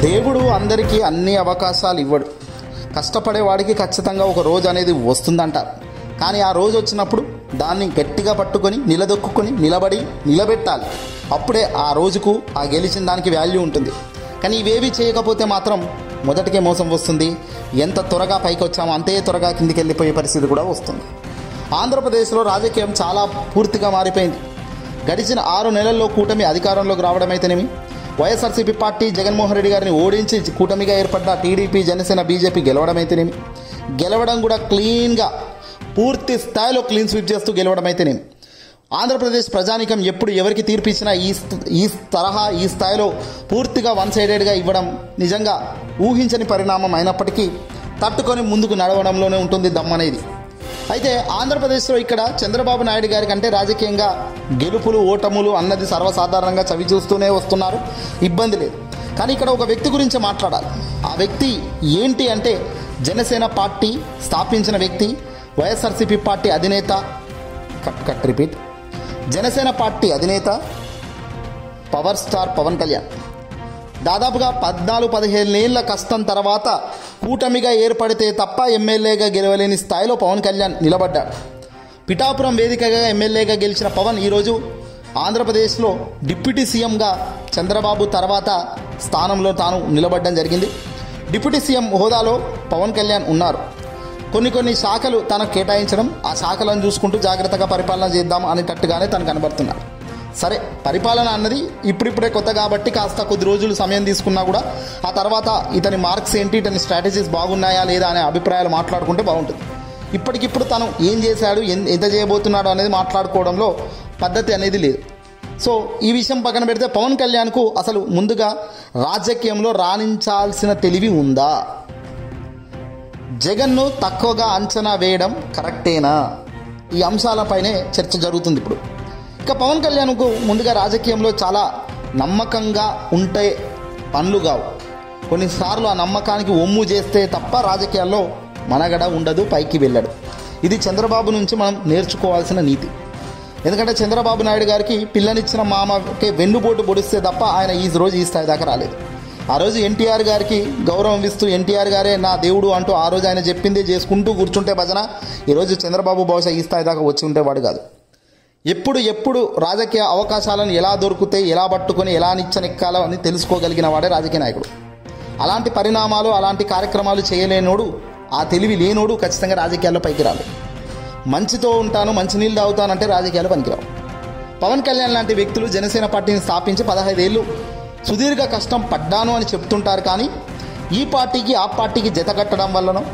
దేవుడు అందరికీ అన్ని అవకాశాలు ఇవ్వడు కష్టపడే వాడికి ఖచ్చితంగా ఒక రోజు అనేది వస్తుందంటారు కానీ ఆ రోజు వచ్చినప్పుడు దాన్ని గట్టిగా పట్టుకొని నిలదొక్కుని నిలబడి నిలబెట్టాలి అప్పుడే ఆ రోజుకు ఆ గెలిచిన దానికి వాల్యూ ఉంటుంది కానీ ఇవేవి చేయకపోతే మాత్రం మొదటికే మోసం వస్తుంది ఎంత త్వరగా పైకి వచ్చామో అంతే త్వరగా కిందికి వెళ్ళిపోయే పరిస్థితి కూడా వస్తుంది ఆంధ్రప్రదేశ్లో రాజకీయం చాలా పూర్తిగా మారిపోయింది గడిచిన ఆరు నెలల్లో కూటమి అధికారంలోకి రావడం అయితేనేమి వైఎస్ఆర్సీపీ పార్టీ జగన్మోహన్ రెడ్డి గారిని ఓడించి కూటమిగా ఏర్పడ్డ టీడీపీ జనసేన బీజేపీ గెలవడం అయితేనేమి గెలవడం కూడా క్లీన్గా పూర్తి స్థాయిలో క్లీన్ స్వీప్ చేస్తూ గెలవడం అయితేనేమి ఆంధ్రప్రదేశ్ ప్రజానికం ఎప్పుడు ఎవరికి తీర్పు ఇచ్చినా ఈ స్థ- ఈ తరహా ఈ స్థాయిలో పూర్తిగా వన్ సైడెడ్గా ఇవ్వడం నిజంగా ఊహించని పరిణామం అయినప్పటికీ తట్టుకొని ముందుకు నడవడంలోనే ఉంటుంది దమ్మనేది అయితే ఆంధ్రప్రదేశ్లో ఇక్కడ చంద్రబాబు నాయుడు గారి కంటే రాజకీయంగా గెలుపులు ఓటములు అన్నది సర్వసాధారణంగా చవి చూస్తూనే వస్తున్నారు ఇబ్బంది లేదు కానీ ఇక్కడ ఒక వ్యక్తి గురించి మాట్లాడాలి ఆ వ్యక్తి ఏంటి అంటే జనసేన పార్టీ స్థాపించిన వ్యక్తి వైఎస్ఆర్సీపీ పార్టీ అధినేత cut cut repeat Janasena party అధినేత పవర్ స్టార్ పవన్ కళ్యాణ్ దాదాపుగా పద్నాలుగు పదిహేను ఏళ్ల కష్టం తర్వాత కూటమిగా ఏర్పడితే తప్ప ఎమ్మెల్యేగా గెలవలేని స్థాయిలో పవన్ కళ్యాణ్ నిలబడ్డాడు పిఠాపురం వేదికగా ఎమ్మెల్యేగా గెలిచిన పవన్ ఈరోజు ఆంధ్రప్రదేశ్లో డిప్యూటీ సీఎంగా చంద్రబాబు తర్వాత స్థానంలో తాను నిలబడడం జరిగింది డిప్యూటీ సీఎం హోదాలో పవన్ కళ్యాణ్ ఉన్నారు కొన్ని కొన్ని శాఖలు తనకు కేటాయించడం ఆ శాఖలను చూసుకుంటూ జాగ్రత్తగా పరిపాలన చేద్దాం అనేటట్టుగానే తను కనబడుతున్నాడు సరే పరిపాలన అన్నది ఇప్పుడిప్పుడే కొత్త కాబట్టి కాస్త కొద్ది రోజులు సమయం తీసుకున్నా కూడా ఆ తర్వాత ఇతని మార్క్స్ ఏంటి ఇతని స్ట్రాటజీస్ బాగున్నాయా లేదా అనే అభిప్రాయాలు మాట్లాడుకుంటే బాగుంటుంది ఇప్పటికిప్పుడు తను ఏం చేశాడు ఎన్- ఎంత చేయబోతున్నాడు అనేది మాట్లాడుకోవడంలో పద్ధతి అనేది లేదు సో ఈ విషయం పక్కన పెడితే పవన్ కళ్యాణ్కు అసలు ముందుగా రాజకీయంలో రాణించాల్సిన తెలివి ఉందా జగన్ను తక్కువగా అంచనా వేయడం కరెక్టేనా ఈ అంశాలపైనే చర్చ జరుగుతుంది ఇప్పుడు ఇక పవన్ కళ్యాణ్కు ముందుగా రాజకీయంలో చాలా నమ్మకంగా ఉంటే పనులు కావు కొన్నిసార్లు ఆ నమ్మకానికి ఒమ్ము చేస్తే తప్ప రాజకీయాల్లో మనగడ ఉండదు పైకి వెళ్ళడు ఇది చంద్రబాబు నుంచి మనం నేర్చుకోవాల్సిన నీతి ఎందుకంటే చంద్రబాబు నాయుడు గారికి పిల్లనిచ్చిన మామకి వెన్నుపోటు పొడిస్తే తప్ప ఆయన ఈ రోజు ఈ స్థాయి దాకా రాలేదు ఆ రోజు ఎన్టీఆర్ గారికి గౌరవం ఇస్తూ ఎన్టీఆర్ గారే నా దేవుడు అంటూ ఆ రోజు ఆయన చెప్పింది చేసుకుంటూ కూర్చుంటే భజన ఈరోజు చంద్రబాబు బహుశా ఈ స్థాయి దాకా వచ్చి ఉంటేవాడు కాదు ఎప్పుడు ఎప్పుడు రాజకీయ అవకాశాలను ఎలా దొరుకుతాయి ఎలా పట్టుకొని ఎలా నిచ్చనెక్కాలో అని తెలుసుకోగలిగిన వాడే రాజకీయ నాయకుడు అలాంటి పరిణామాలు అలాంటి కార్యక్రమాలు చేయలేనోడు ఆ తెలివి లేనోడు ఖచ్చితంగా రాజకీయాల్లో పైకి రాడు మంచితో ఉంటాను మంచినీళ్ళు తాగుతానంటే రాజకీయాలు పనికిరావు పవన్ కళ్యాణ్ లాంటి వ్యక్తులు జనసేన పార్టీని స్థాపించి పదహైదేళ్ళు సుదీర్ఘ కష్టం పడ్డాను అని చెప్తుంటారు కానీ ఈ పార్టీకి ఆ పార్టీకి జత కట్టడం వల్లనో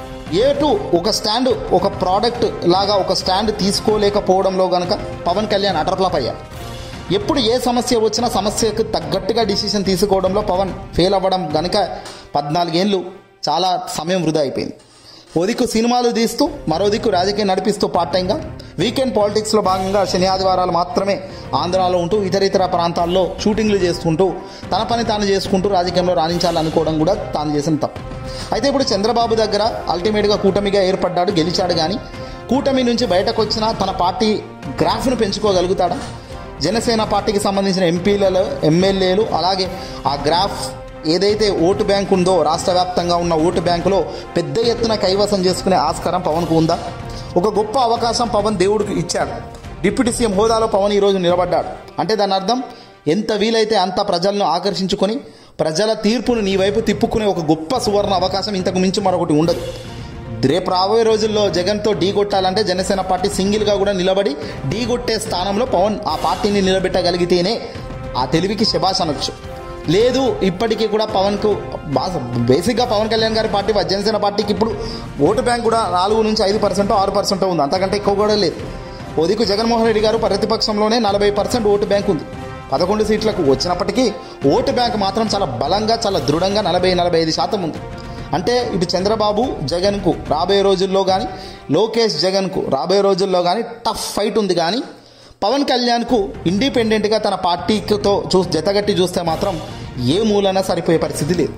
ఏటు ఒక స్టాండ్ ఒక ప్రోడక్ట్ లాగా ఒక స్టాండ్ తీసుకోలేకపోవడంలో గనక పవన్ కళ్యాణ్ అటర్ఫ్లాప్ అయ్యారు ఎప్పుడు ఏ సమస్య వచ్చినా సమస్యకు తగ్గట్టుగా డిసిషన్ తీసుకోవడంలో పవన్ ఫెయిల్ అవ్వడం గనక పద్నాలుగేళ్ళు చాలా సమయం వృధా అయిపోయింది ఓ దిక్కు సినిమాలు తీస్తూ మరో దిక్కు రాజకీయం నడిపిస్తూ పార్ట్ టైంగా వీకెండ్ పాలిటిక్స్లో భాగంగా శని ఆదివారాలు మాత్రమే ఆంధ్రాలో ఉంటూ ఇతర ఇతర ప్రాంతాల్లో షూటింగ్లు చేసుకుంటూ తన పని తాను చేసుకుంటూ రాజకీయంలో రాణించాలనుకోవడం కూడా తాను చేసిన తప్పు అయితే ఇప్పుడు చంద్రబాబు దగ్గర అల్టిమేట్గా కూటమిగా ఏర్పడ్డాడు గెలిచాడు కానీ కూటమి నుంచి బయటకు వచ్చిన తన పార్టీ గ్రాఫ్ను పెంచుకోగలుగుతాడా జనసేన పార్టీకి సంబంధించిన ఎంపీలలో ఎమ్మెల్యేలు అలాగే ఆ గ్రాఫ్ ఏదైతే ఓటు బ్యాంక్ ఉందో రాష్ట్ర వ్యాప్తంగా ఉన్న ఓటు బ్యాంకులో పెద్ద ఎత్తున కైవసం చేసుకునే ఆస్కారం పవన్కు ఉందా ఒక గొప్ప అవకాశం పవన్ దేవుడికి ఇచ్చాడు డిప్యూటీ సీఎం హోదాలో పవన్ ఈరోజు నిలబడ్డాడు అంటే దాని అర్థం ఎంత వీలైతే అంత ప్రజలను ఆకర్షించుకొని ప్రజల తీర్పును నీ వైపు తిప్పుకునే ఒక గొప్ప సువర్ణ అవకాశం ఇంతకు మించి మరొకటి ఉండదు రేపు రాబోయే రోజుల్లో జగన్తో ఢీ కొట్టాలంటే జనసేన పార్టీ సింగిల్గా కూడా నిలబడి ఢీ కొట్టే స్థానంలో పవన్ ఆ పార్టీని నిలబెట్టగలిగితేనే ఆ తెలివికి శబాష్ అనొచ్చు లేదు ఇప్పటికీ కూడా పవన్కు బా- బేసిక్గా పవన్ కళ్యాణ్ గారి పార్టీ జనసేన పార్టీకి ఇప్పుడు ఓటు బ్యాంక్ కూడా నాలుగు నుంచి ఐదు పర్సెంట్ ఆరు పర్సెంట్ ఉంది అంతకంటే ఎక్కువ కూడా లేదు ఓదికు జగన్మోహన్ రెడ్డి గారు ప్రతిపక్షంలోనే నలభై పర్సెంట్ ఓటు బ్యాంక్ ఉంది పదకొండు సీట్లకు వచ్చినప్పటికీ ఓటు బ్యాంక్ మాత్రం చాలా బలంగా చాలా దృఢంగా నలభై నలభై ఐదు శాతం ఉంది అంటే ఇటు చంద్రబాబు జగన్కు రాబోయే రోజుల్లో కానీ లోకేష్ జగన్కు రాబోయే రోజుల్లో కానీ టఫ్ ఫైట్ ఉంది కానీ పవన్ కళ్యాణ్కు ఇండిపెండెంట్గా తన పార్టీతో చూ జతగట్టి చూస్తే మాత్రం ఏ మూలన సరిపోయే పరిస్థితి లేదు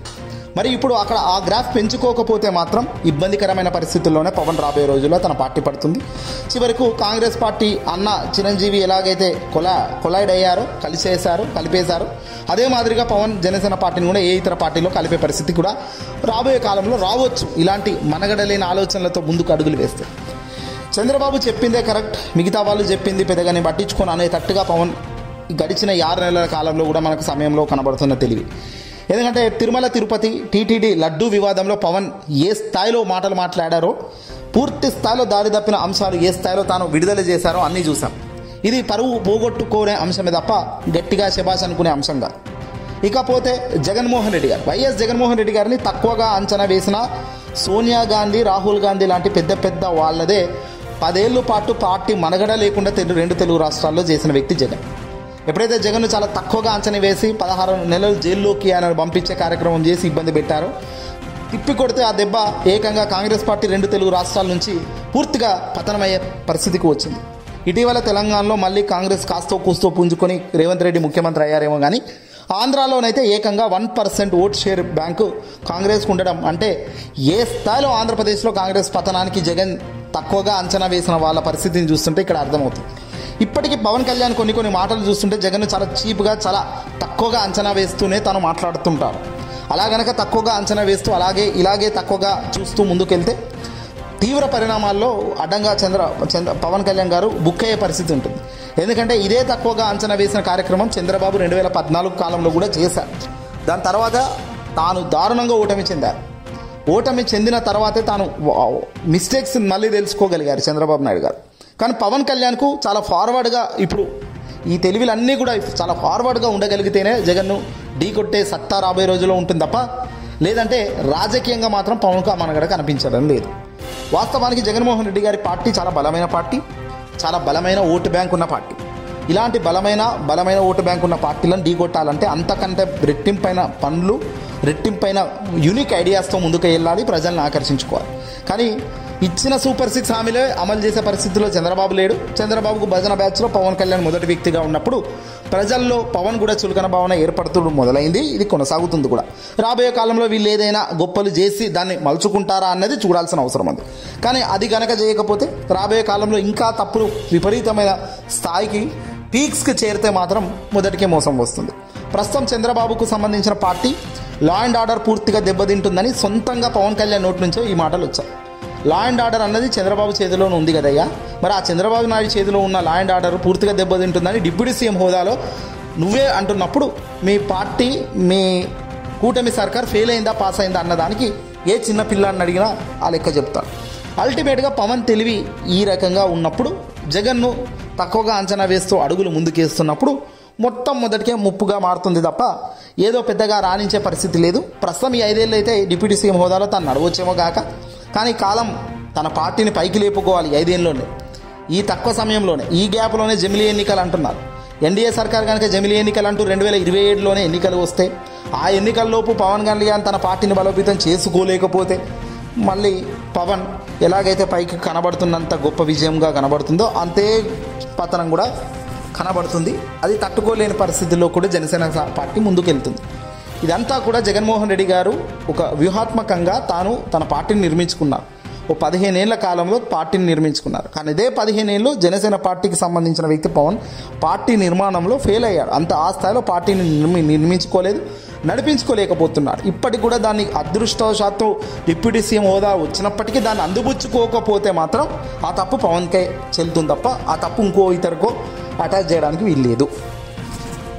మరి ఇప్పుడు అక్కడ ఆ గ్రాఫ్ పెంచుకోకపోతే మాత్రం ఇబ్బందికరమైన పరిస్థితుల్లోనే పవన్ రాబోయే రోజుల్లో తన పార్టీ పడుతుంది చివరకు కాంగ్రెస్ పార్టీ అన్న చిరంజీవి ఎలాగైతే కొలా కొలైడ్ అయ్యారో కలిసేశారు కలిపేశారు అదే మాదిరిగా పవన్ జనసేన పార్టీని కూడా ఏ ఇతర పార్టీలో కలిపే పరిస్థితి కూడా రాబోయే కాలంలో రావచ్చు ఇలాంటి మనగడలేని ఆలోచనలతో ముందుకు అడుగులు వేస్తే చంద్రబాబు చెప్పిందే కరెక్ట్ మిగతా వాళ్ళు చెప్పింది పెద్దగా నేను పట్టించుకొని అనేటట్టుగా పవన్ గడిచిన ఈ ఆరు నెలల కాలంలో కూడా మనకు సమయంలో కనబడుతున్న తెలివి ఎందుకంటే తిరుమల తిరుపతి టీటీడీ లడ్డూ వివాదంలో పవన్ ఏ స్థాయిలో మాటలు మాట్లాడారో పూర్తి స్థాయిలో దారి తప్పిన అంశాలు ఏ స్థాయిలో తాను విడుదల చేశారో అన్నీ చూసాం ఇది పరువు పోగొట్టుకోనే అంశమే తప్ప గట్టిగా శబాష్ అనుకునే అంశం కాదు ఇకపోతే జగన్మోహన్ రెడ్డి గారు వైఎస్ జగన్మోహన్ రెడ్డి గారిని తక్కువగా అంచనా వేసిన సోనియా గాంధీ రాహుల్ గాంధీ లాంటి పెద్ద పెద్ద వాళ్ళదే పదేళ్ల పాటు పార్టీ మనగడ లేకుండా తెలు రెండు తెలుగు రాష్ట్రాల్లో చేసిన వ్యక్తి జగన్ ఎప్పుడైతే జగన్ చాలా తక్కువగా అంచనా వేసి పదహారు నెలలు జైల్లోకి ఆయన పంపించే కార్యక్రమం చేసి ఇబ్బంది పెట్టారో తిప్పి కొడితే ఆ దెబ్బ ఏకంగా కాంగ్రెస్ పార్టీ రెండు తెలుగు రాష్ట్రాల నుంచి పూర్తిగా పతనమయ్యే పరిస్థితికి వచ్చింది ఇటీవల తెలంగాణలో మళ్ళీ కాంగ్రెస్ కాస్తో కూస్తో పుంజుకొని రేవంత్ రెడ్డి ముఖ్యమంత్రి అయ్యారేమో కానీ ఆంధ్రాలోనైతే ఏకంగా one percent vote share bank కాంగ్రెస్కు ఉండడం అంటే ఏ స్థాయిలో ఆంధ్రప్రదేశ్లో కాంగ్రెస్ పతనానికి జగన్ తక్కువగా అంచనా వేసిన వాళ్ళ పరిస్థితిని చూస్తుంటే ఇక్కడ అర్థమవుతుంది ఇప్పటికీ పవన్ కళ్యాణ్ కొన్ని కొన్ని మాటలు చూస్తుంటే జగన్ చాలా చీప్గా చాలా తక్కువగా అంచనా వేస్తూనే తను మాట్లాడుతుంటారు అలా గనక తక్కువగా అంచనా వేస్తూ అలాగే ఇలాగే తక్కువగా చూస్తూ ముందుకెళ్తే తీవ్ర పరిణామాల్లో అడ్డంగా చంద్ర చంద్ర పవన్ కళ్యాణ్ గారు బుక్ అయ్యే పరిస్థితి ఉంటుంది ఎందుకంటే ఇదే తక్కువగా అంచనా వేసిన కార్యక్రమం చంద్రబాబు రెండు వేల పద్నాలుగు కాలంలో కూడా చేశారు దాని తర్వాత తాను దారుణంగా ఓటమి చెందారు ఓటమి చెందిన తర్వాతే తాను మిస్టేక్స్ మళ్ళీ తెలుసుకోగలిగారు చంద్రబాబు నాయుడు గారు కానీ పవన్ కళ్యాణ్కు చాలా ఫార్వర్డ్గా ఇప్పుడు ఈ తెలివిలన్నీ కూడా చాలా ఫార్వర్డ్గా ఉండగలిగితేనే జగన్ను ఢీ కొట్టే సత్తా రాబోయే రోజుల్లో ఉంటుంది తప్ప లేదంటే రాజకీయంగా మాత్రం పవన్కు ఆ మనగడ కనిపించడం లేదు వాస్తవానికి జగన్మోహన్ రెడ్డి గారి పార్టీ చాలా బలమైన పార్టీ చాలా బలమైన ఓటు బ్యాంక్ ఉన్న పార్టీ ఇలాంటి బలమైన బలమైన ఓటు బ్యాంక్ ఉన్న పార్టీలను ఢీకొట్టాలంటే అంతకంటే రెట్టింపైన పనులు రెట్టింపైన యూనిక్ ఐడియాస్తో ముందుకు వెళ్ళాలి ప్రజలను ఆకర్షించుకోవాలి కానీ ఇచ్చిన సూపర్ సిక్స్ హామీలే అమలు చేసే పరిస్థితిలో చంద్రబాబు లేడు చంద్రబాబుకు భజన బ్యాచ్లో పవన్ కళ్యాణ్ మొదటి వ్యక్తిగా ఉన్నప్పుడు ప్రజల్లో పవన్ కూడా చులకన భావన ఏర్పడుతూ మొదలైంది ఇది కొనసాగుతుంది కూడా రాబోయే కాలంలో వీళ్ళు ఏదైనా గొప్పలు చేసి దాన్ని మలుచుకుంటారా అన్నది చూడాల్సిన అవసరం ఉంది కానీ అది గనక చేయకపోతే రాబోయే కాలంలో ఇంకా తప్పులు విపరీతమైన స్థాయికి పీక్స్కి చేరితే మాత్రం మొదటికే మోసం వస్తుంది ప్రస్తుతం చంద్రబాబుకు సంబంధించిన పార్టీ లా అండ్ ఆర్డర్ పూర్తిగా దెబ్బతింటుందని సొంతంగా పవన్ కళ్యాణ్ నోటి నుంచో ఈ మాటలు వచ్చాయి లా అండ్ ఆర్డర్ అన్నది చంద్రబాబు చేతిలోనే ఉంది కదయ్యా మరి ఆ చంద్రబాబు నాయుడు చేతిలో ఉన్న లా అండ్ ఆర్డర్ పూర్తిగా దెబ్బతింటుందని డిప్యూటీ సీఎం హోదాలో నువ్వే అంటున్నప్పుడు మీ పార్టీ మీ కూటమి సర్కార్ ఫెయిల్ అయిందా పాస్ అయిందా అన్నదానికి ఏ చిన్న పిల్లాడిని అడిగినా ఆ లెక్క చెప్తాడు అల్టిమేట్గా పవన్ తెలివి ఈ రకంగా ఉన్నప్పుడు జగన్ను తక్కువగా అంచనా వేస్తూ అడుగులు ముందుకేస్తున్నప్పుడు మొత్తం మొదటికే ముప్పుగా మారుతుంది తప్ప ఏదో పెద్దగా రాణించే పరిస్థితి లేదు ప్రస్తుతం ఈ ఐదేళ్ళు అయితే డిప్యూటీ సీఎం హోదాలో తను నడవచ్చేమో గాక కానీ కాలం తన పార్టీని పైకి లేపుకోవాలి ఈ ఐదేళ్ళలోనే ఈ తక్కువ సమయంలోనే ఈ గ్యాప్లోనే జమిలీ ఎన్నికలు అంటున్నారు ఎన్డీఏ సర్కార్ కనుక జమిలీ ఎన్నికలు అంటూ రెండు వేల ఇరవై ఏడులోనే ఎన్నికలు వస్తే ఆ ఎన్నికల్లోపు పవన్ కళ్యాణ్ తన పార్టీని బలోపేతం చేసుకోలేకపోతే మళ్ళీ పవన్ ఎలాగైతే పైకి కనబడుతున్నంత గొప్ప విజయంగా కనబడుతుందో అంతే పతనం కూడా కనబడుతుంది అది తట్టుకోలేని పరిస్థితుల్లో కూడా జనసేన పార్టీ ముందుకెళ్తుంది ఇదంతా కూడా జగన్మోహన్ రెడ్డి గారు ఒక వ్యూహాత్మకంగా తాను తన పార్టీని నిర్మించుకున్నారు ఓ పదిహేనేళ్ల కాలంలో పార్టీని నిర్మించుకున్నారు కానీ ఇదే పదిహేనేళ్ళు జనసేన పార్టీకి సంబంధించిన వ్యక్తి పవన్ పార్టీ నిర్మాణంలో ఫెయిల్ అయ్యాడు అంత ఆ స్థాయిలో పార్టీని నిర్మి నిర్మించుకోలేదు నడిపించుకోలేకపోతున్నాడు ఇప్పటికి కూడా దాన్ని అదృష్టవశాత్తు డిప్యూటీ సీఎం హోదా వచ్చినప్పటికీ దాన్ని అందిపుచ్చుకోకపోతే మాత్రం ఆ తప్పు పవన్కే చెల్లుతుంది తప్ప ఆ తప్పు ఇంకో ఇతరుకో అటాచ్ చేయడానికి వీల్లేదు